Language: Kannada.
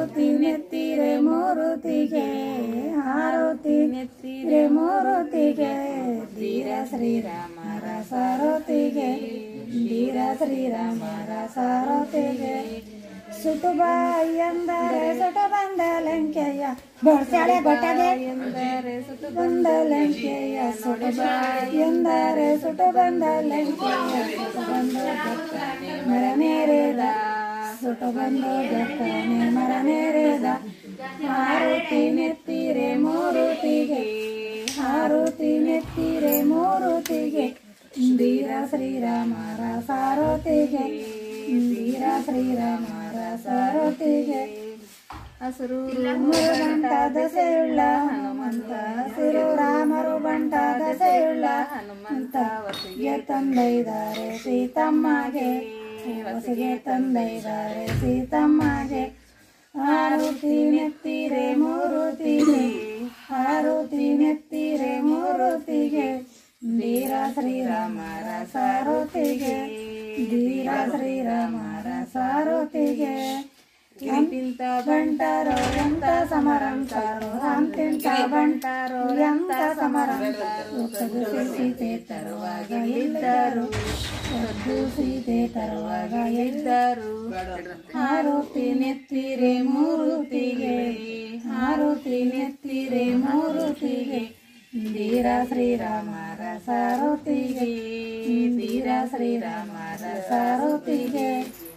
ಆರುತಿ ನೆತ್ತಿರೆ ಮೂರುತಿಗೆ ಆರುತಿ ನೆತ್ತಿರೆ ಮೂರುತಿಗೆ ಧೀರ ಶ್ರೀರಾಮರ ಸಾರಥಿಗೆ ಧೀರ ಶ್ರೀರಾಮರ ಸಾರಥಿಗೆ ಸುಟುಬ ಎಂದರೆ ಸುಟು ಬಂದ ಲಂಕೆಯ ಬಡ್ಸಾಳೆ ಗೊಟ್ಟಗೆ ಎಂದರೆ ಸುಟು ಬಂದ ಲಂಕೆಯ ಸುಟುಬ ಎಂದರೆ ಸುಟು ಬಂದ ಲಂಕೆಯ ಸುಟು ಬಂದ ಗಟ್ಟನೆ ಮರ ನೇರೆದ ಸುಟು ಬಂದ ಗಟ್ಟನೆ ಮರ ನೇರೆದ ಆರುತಿ ನೆತ್ತಿರೆ ಮೂರುತಿಗೆ ಆರುತಿ ನೆತ್ತಿರೆ ಮೂರುತಿಗೆ ಧೀರ ಶ್ರೀರಾಮರ ಸಾರಥಿಗೆ ಧೀರ ಶ್ರೀರಾಮರ ಸಾರಥಿಗೆ ಹಸಿರು ಬಂಟ ದಸೆಯುಳ್ಳ ಹನುಮಂತ ಹಸಿರು ರಾಮರು ಬಂಟ ದಸೆಯುಳ್ಳ ಹನುಮಂತ ವಸಿಗೆ ತಂದೈದಾರೆ ಸೀತಮ್ಮಗೆ ವಸಿಗೆ ತಂದೈದಾರೆ ಸೀತಮ್ಮಗೆ ಆರುತಿ ನೆತ್ತಿರೆ ಮೂರುತಿಗೆ ಆರುತಿ ನೆತ್ತಿರೆ ಮೂರುತಿಗೆ ಧೀರ ಶ್ರೀರಾಮರ ಸಾರಥಿಗೆ ಧೀರ ಶ್ರೀರಾಮರ ಸಾರಥಿಗೆ ಎಂತಿಂತ ಬಂಟಾರೋ ಎಂತ ಸಮರಂತಾರೋ ಅಂತಿಂತ ಬಂಟಾರೋ ಎಂತ ಸಮರಂತಾರೋ ಸದ್ದು ಸೀತೆ ತರುವಾಗ ಇದ್ದರು ಸದ್ದು ಸೀತೆ ತರುವಾಗ ಇದ್ದರು ಆರೋತಿ ನೆತ್ತಿರೆ ಮೂರುತಿಗೆ ಆರೋತಿ ನೆತ್ತಿರೆ ಮೂರುತಿಗೆ ಧೀರ ಶ್ರೀರಾಮರ ಸಾರಥಿಗೆ ಧೀರ ಶ್ರೀರಾಮರ ಸಾರಥಿಗೆ